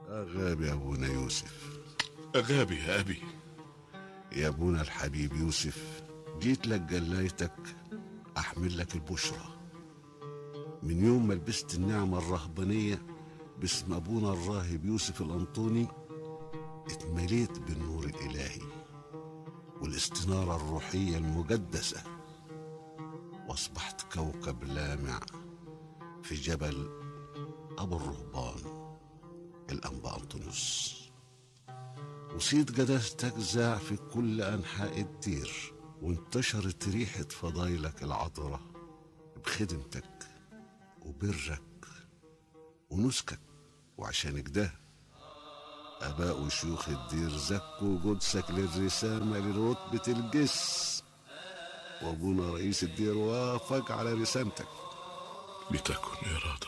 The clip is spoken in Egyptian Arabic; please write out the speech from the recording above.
أغاب يا أبونا يوسف أغابي يا أبي يا أبونا الحبيب يوسف جيت لك جلايتك أحمل لك البشرى من يوم ما لبست النعمة الرهبانية باسم أبونا الراهب يوسف الأنطوني اتمليت بالنور الإلهي والاستنارة الروحية المقدسة واصبحت كوكب لامع في جبل أبو الرهبان الأنبا أنطونيوس وصيت قداستك زاع في كل أنحاء الدير وانتشرت ريحة فضايلك العطرة بخدمتك وبرك ونسكك وعشان كده آباء وشيوخ الدير زكوا قدسك للرسامة لرتبة الجس وأبونا رئيس الدير وافق على رسامتك لتكن إرادة